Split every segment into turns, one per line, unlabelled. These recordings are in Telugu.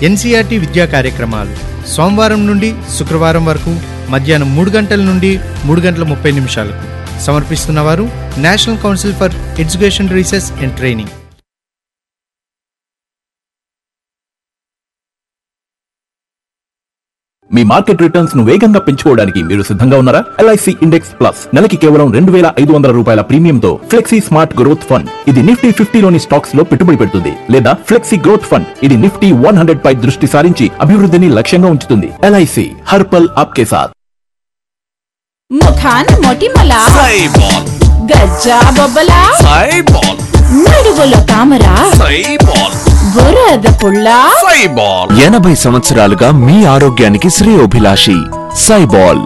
ఎన్సీఆర్టీ విద్యా కార్యక్రమాలు సోమవారం నుండి శుక్రవారం వరకు మధ్యాహ్నం మూడు గంటల నుండి మూడు గంటల ముప్పై నిమిషాలకు సమర్పిస్తున్నవారు national council for education research and training
మీ మార్కెట్ రిటర్న్స్ ను వేగంగా పెంచుకోవడానికి మీరు సిద్ధంగా ఉన్నారా ఎల్ఐసి ఇండెక్స్ ప్లస్ నెలకి కేవలం రెండు వేల ఐదు వందల రూపాయల ప్రీమియంతో ఫ్లెక్సీ స్మార్ట్ గ్రోత్ ఫండ్ ఇది నిఫ్టీ ఫిఫ్టీలోని స్టాక్స్ లో పెట్టుబడి పెడుతుంది లేదా ఫ్లెక్సీ గ్రోత్ ఫండ్ ఇది నిఫ్టీ వన్ హండ్రెడ్ పై దృష్టి సారించి అభివృద్ధిని లక్ష్యంగా ఉంచుతుంది ఎల్ఐసి హర్పల్ ఆప్కే సాథ్
ముఖాన్ మొటిమల
సైబాల్
గజ్జా బొబ్బల
సైబాల్
నడువుల తామర
సైబాల్
బురద పుల్ల
సైబాల్
ఎనభై సంవత్సరాలుగా మీ ఆరోగ్యానికి శ్రేయోభిలాషి సైబాల్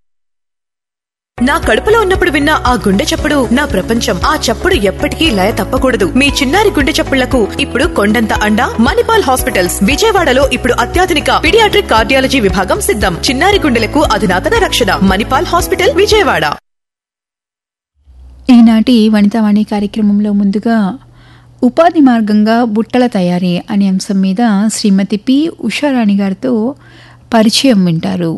నా కడుపులో ఉన్నప్పుడు విన్న ఆ గుండె చప్పుడు నా ప్రపంచం ఆ చప్పుడు ఎప్పటికీ లయ తప్పకూడదు మీ చిన్నారి గుండె చప్పుళ్లకు ఇప్పుడు కొండంత అండ మణిపాల్ హాస్పిటల్స్ విజయవాడలో ఇప్పుడు అత్యాధునిక పిడియాట్రిక్ కార్డియాలజీ విభాగం సిద్ధం చిన్నారి గుండెలకు అధునాతన రక్షణ మణిపాల్ హాస్పిటల్ విజయవాడ
ఈనాటి వనితావాణి కార్యక్రమంలో ముందుగా ఉపాధి మార్గంగా బుట్టల తయారీ అనే అంశం మీద శ్రీమతి పి ఉషారాణి గారితో పరిచయం వింటారు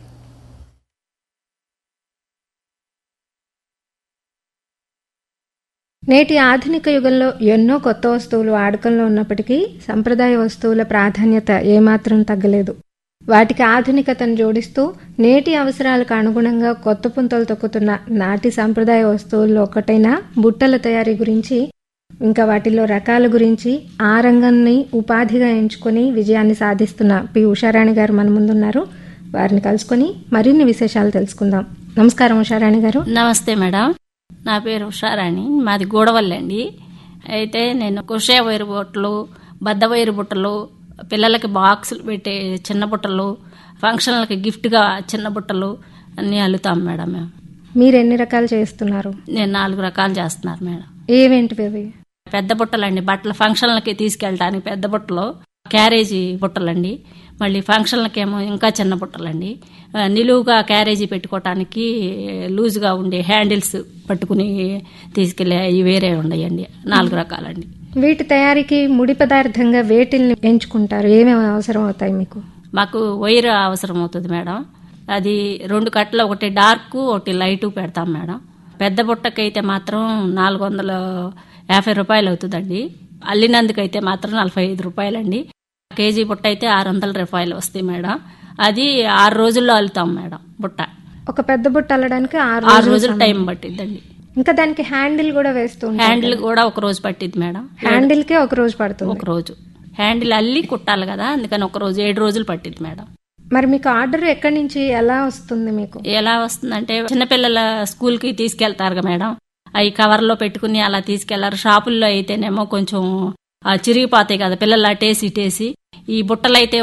నేటి ఆధునిక యుగంలో ఎన్నో కొత్త వస్తువులు వాడకంలో ఉన్నప్పటికీ సంప్రదాయ వస్తువుల ప్రాధాన్యత ఏమాత్రం తగ్గలేదు వాటికి ఆధునికతను జోడిస్తూ నేటి అవసరాలకు అనుగుణంగా కొత్త పుంతలు తొక్కుతున్న నాటి సంప్రదాయ వస్తువుల్లో ఒకటైన బుట్టల తయారీ గురించి ఇంకా వాటిలో రకాల గురించి ఆ రంగాన్ని ఉపాధిగా ఎంచుకొని విజయాన్ని సాధిస్తున్న పి ఉషారాణి గారు మన ముందున్నారు వారిని కలుసుకొని మరిన్ని విశేషాలు తెలుసుకుందాం నమస్కారం ఉషారాణి గారు
నమస్తే మేడం నా పేరు ఉషారాణి మాది గూడవల్లి అండి అయితే నేను కుషే వైరు బుట్టలు బద్ద వైరు బుట్టలు పిల్లలకి బాక్సులు పెట్టే చిన్న బుట్టలు ఫంక్షన్లకి గిఫ్ట్గా చిన్న బుట్టలు అన్నీ అల్లుతాం మేడం మేము
మీరు ఎన్ని రకాలు చేస్తున్నారు
నేను నాలుగు రకాలు చేస్తున్నారు మేడం
ఏవేంటివి అవి
పెద్ద బుట్టలండి బట్టల ఫంక్షన్లకి తీసుకెళ్ళడానికి పెద్ద బుట్టలు క్యారేజీ బుట్టలండి మళ్ళీ ఫంక్షన్లకేమో ఇంకా చిన్న బుట్టలండి ఆ, నిలువుగా క్యారేజీ పెట్టుకోవటానికి లూజ్గా ఉండే హ్యాండిల్స్ పట్టుకుని తీసుకెళ్ళే అవి వేరే ఉన్నాయండి నాలుగు రకాలండి
వీటి తయారీకి ముడి పదార్థంగా వేటిల్ని ఎంచుకుంటారు ఏమేమి అవసరం అవుతాయి మీకు
మాకు వైర్ అవసరం అవుతుంది మేడం అది రెండు కట్టలు ఒకటి డార్క్ ఒకటి లైట్ పెడతాం మేడం పెద్ద బుట్టకైతే మాత్రం నాలుగు వందల యాభై రూపాయలు అవుతుందండి అల్లినందుకైతే మాత్రం నలభై ఐదు రూపాయలండి కేజీ బుట్ట అయితే ఆరు వందల రూపాయలు వస్తాయి మేడం అది ఆరు రోజుల్లో అల్లుతాం మేడం బుట్ట
ఒక పెద్ద బుట్ట అల్లడానికి ఆరు
ఆరు
రోజులు
రోజులు
సమయం.
టైం పట్టిద్దండి
ఇంకా దానికి హ్యాండిల్ కూడా వేస్తూ ఉంటారు
హ్యాండిల్ కూడా ఒక రోజు పట్టిద్ది మేడం
హ్యాండిల్ కే ఒక రోజు పడుతుంది
ఒక రోజు హ్యాండిల్ అల్లి కుట్టాలి కదా అందుకని ఒక రోజు ఏడు రోజులు పట్టిద్ది మేడం
మరి మీకు ఆర్డర్ ఎక్కడి నుంచి ఎలా వస్తుంది మీకు
ఎలా వస్తుందంటే చిన్నపిల్లల స్కూల్ కి తీసుకెళ్తారు కదా మేడం అవి కవర్లో పెట్టుకుని అలా తీసుకెళ్లారు షాపుల్లో అయితేనేమో కొంచెం ఆ, చిరిగిపోతాయి కదా పిల్లలు అటేసి ఇటేసి ఈ బుట్టలు అయితే